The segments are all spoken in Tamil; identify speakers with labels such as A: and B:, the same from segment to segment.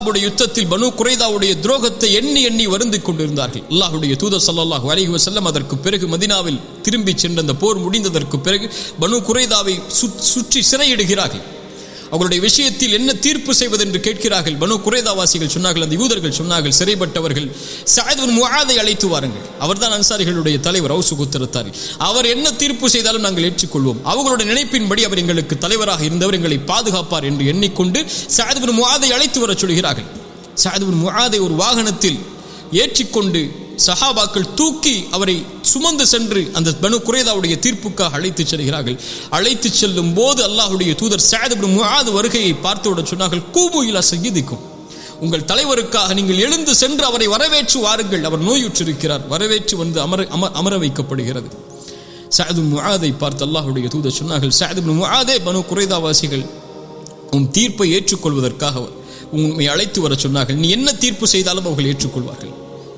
A: அல்லாஹ்வுடைய யுத்தத்தில் பனு குறைதாவுடைய துரோகத்தை எண்ணி எண்ணி வருந்திக் கொண்டிருந்தார்கள் அல்லாஹ்வுடைய தூதர் ஸல்லல்லாஹு அலைஹி வஸல்லம் அதற்கு பிறகு மதினாவில் திரும்பி சென்ற அந்த போர் முடிந்ததற்கு பிறகு பனு குறைதாவை சுத்- சுற்றி சிறையிடுகிறார்கள் அவர்களுடைய விஷயத்தில் என்ன தீர்ப்பு செய்வது என்று கேட்கிறார்கள் பனு குறைதாவாசிகள் சொன்னார்கள் அந்த யூதர்கள் சொன்னார்கள் சிறைப்பட்டவர்கள் சாயதுன் முஆதை அழைத்து வாருங்கள் அவர்தான் அன்சாரிகளுடைய தலைவர் அவுசு குத்தரத்தாரி அவர் என்ன தீர்ப்பு செய்தாலும் நாங்கள் ஏற்றுக்கொள்வோம் அவர்களுடைய நினைப்பின்படி அவர் எங்களுக்கு தலைவராக இருந்தவர் எங்களை பாதுகாப்பார் என்று எண்ணிக்கொண்டு சாயதுபின் முஆதை அழைத்து வரச் சொல்கிறார்கள் சாயதுபின் முஆதை ஒரு வாகனத்தில் ஏற்றிக்கொண்டு சஹாபாக்கள் தூக்கி அவரை சுமந்து சென்று அந்த பனு குறைதாவுடைய தீர்ப்புக்காக அழைத்துச் செல்கிறார்கள் அழைத்துச் செல்லும் போது அல்லாஹ்வுடைய தூதர் சாயதுபின் முஆது வருகையை பார்த்தவுடன் சொன்னார்கள் கூபு இலா சையீதிக்கும் உங்கள் தலைவருக்காக நீங்கள் எழுந்து சென்று அவரை வரவேற்று வாருங்கள் அவர் நோயுற்றிருக்கிறார் வரவேற்று வந்து அமர அம- அமர வைக்கப்படுகிறது சாயது முஆதை பார்த்து அல்லாஹ்வுடைய தூதர் சொன்னார்கள் சாயது முஆதே பனு குறைதாவாசிகள் உன் தீர்ப்பை ஏற்றுக்கொள்வதற்காக உண்மை அழைத்து வர சொன்னார்கள் நீ என்ன தீர்ப்பு செய்தாலும் அவர்கள் ஏற்றுக்கொள்வார்கள்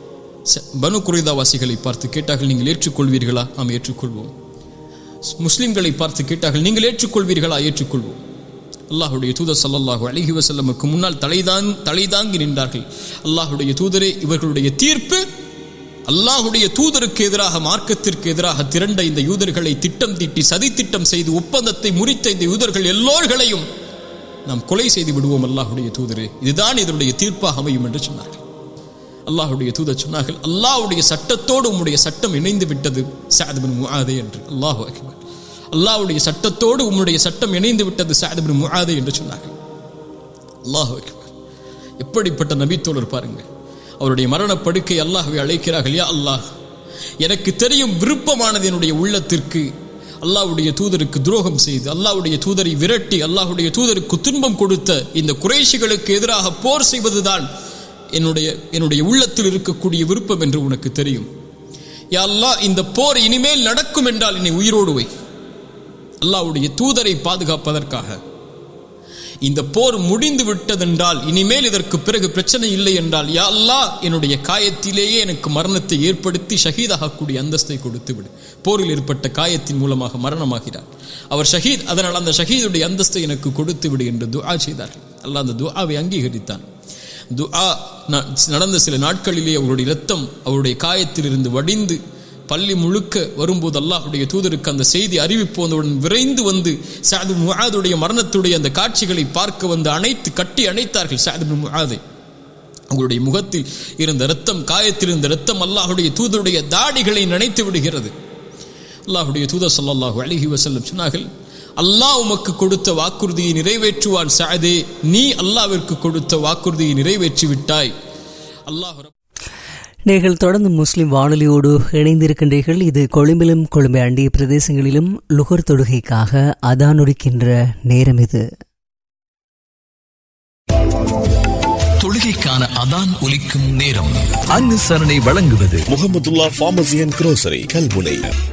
A: ச- பனு குறைதாவாசிகளை பார்த்து கேட்டார்கள் நீங்கள் ஏற்றுக்கொள்வீர்களா நாம் ஏற்றுக்கொள்வோம் முஸ்லிம்களை பார்த்து கேட்டார்கள் நீங்கள் ஏற்றுக்கொள்வீர்களா ஏற்றுக்கொள்வோம் அல்லாஹ்வுடைய தூதர் ஸல்லல்லாஹு அலைஹி வஸல்லமுக்கு முன்னால் தலைதான் தலைதாங்கி நின்றார்கள் அல்லாஹ்வுடைய தூதரே இவர்களுடைய தீர்ப்பு அல்லாஹ்வுடைய தூதருக்கு எதிராக மார்க்கத்திற்கு எதிராக திரண்ட இந்த யூதர்களை திட்டம் தீட்டி சதி திட்டம் செய்து ஒப்பந்தத்தை முறித்த இந்த யூதர்கள் எல்லோர்களையும் நாம் கொலை செய்து விடுவோம் அல்லாஹ்வுடைய தூதரே இதுதான் இதனுடைய தீர்ப்பாக அமையும் என்று சொன்னார்கள் அல்லாஹ்வுடைய தூதர் சொன்னார்கள் அல்லாஹ்வுடைய சட்டத்தோடு உம்முடைய சட்டம் இணைந்து விட்டது சாதபின் முஆதே என்று அல்லாஹ் அக்பர் அல்லாஹ்வுடைய சட்டத்தோடு உம்முடைய சட்டம் இணைந்து விட்டது சாதபின் முஆதே என்று சொன்னார்கள் அல்லாஹ் அக்பர் எப்படிப்பட்ட நபித்தோழர் பாருங்கள் அவருடைய மரணப்படுக்கை அல்லாஹ்வை அழைக்கிறார்கள் யா அல்லாஹ் எனக்கு தெரியும் விருப்பமானது என்னுடைய உள்ளத்திற்கு அல்லாஹ்வுடைய தூதருக்கு துரோகம் செய்து அல்லாஹ்வுடைய தூதரை விரட்டி அல்லாஹ்வுடைய தூதருக்கு துன்பம் கொடுத்த இந்த குறைஷிகளுக்கு எதிராக போர் செய்வதுதான் என்னுடைய என்னுடைய உள்ளத்தில் இருக்கக்கூடிய விருப்பம் என்று உனக்கு தெரியும் யா அல்லாஹ் இந்த போர் இனிமேல் நடக்கும் என்றால் என்னை உயிரோடு வை அல்லாஹ்வுடைய தூதரை பாதுகாப்பதற்காக இந்த போர் முடிந்து விட்டதென்றால் இனிமேல் இதற்கு பிறகு பிரச்சனை இல்லை என்றால் யா அல்லாஹ் என்னுடைய காயத்திலேயே எனக்கு மரணத்தை ஏற்படுத்தி ஷஹீதாகக்கூடிய அந்தஸ்தை கொடுத்து விடு போரில் ஏற்பட்ட காயத்தின் மூலமாக மரணமாகிறார் அவர் ஷஹீத் அதனால் அந்த ஷஹீதுடைய அந்தஸ்தை எனக்கு கொடுத்து விடு என்று துஆ செய்தார்கள் அல்லாஹ் அந்த துஆவை அங்கீகரித்தான் துஆ ந- நடந்த சில நாட்களிலே அவருடைய இரத்தம் அவருடைய காயத்திலிருந்து வடிந்து பள்ளி முழுக்க வரும்போது அல்லாஹ்வுடைய தூதருக்கு அந்த செய்தி அறிவிப்பு வந்தவுடன் விரைந்து வந்து சாது முஆதுடைய மரணத்துடைய அந்த காட்சிகளை பார்க்க வந்து அணைத்து கட்டி அணைத்தார்கள் சாது முஆதை அவங்களுடைய முகத்தில் இருந்த இரத்தம் காயத்தில் இருந்த இரத்தம் அல்லாஹ்வுடைய தூதருடைய தாடிகளை நினைத்து விடுகிறது அல்லாஹ்வுடைய தூதர் ஸல்லல்லாஹு அலைஹி வஸல்லம் சொன்னார்கள் அல்லாஹ் உமக்கு கொடுத்த வாக்குறுதியை நிறைவேற்றுவான் சாதே நீ அல்லாஹ்விற்கு கொடுத்த வாக்குறுதியை நிறைவேற்றி விட்டாய் அல்லாஹ் ரப்-
B: நீங்கள் தொடர்ந்து முஸ்லிம் வானொலியோடு இணைந்திருக்கின்றீர்கள் இது கொழும்பிலும் கொழும்பை அண்டிய பிரதேசங்களிலும் லுகர் தொடுகைக்காக அதானொடுக்கின்ற நேரம் இது
C: தொழுகைக்கான அதான் ஒலிக்கும் நேரம் அனுசரணை வழங்குவது
D: Mohamedullah pharmacy and grocery Kalmunai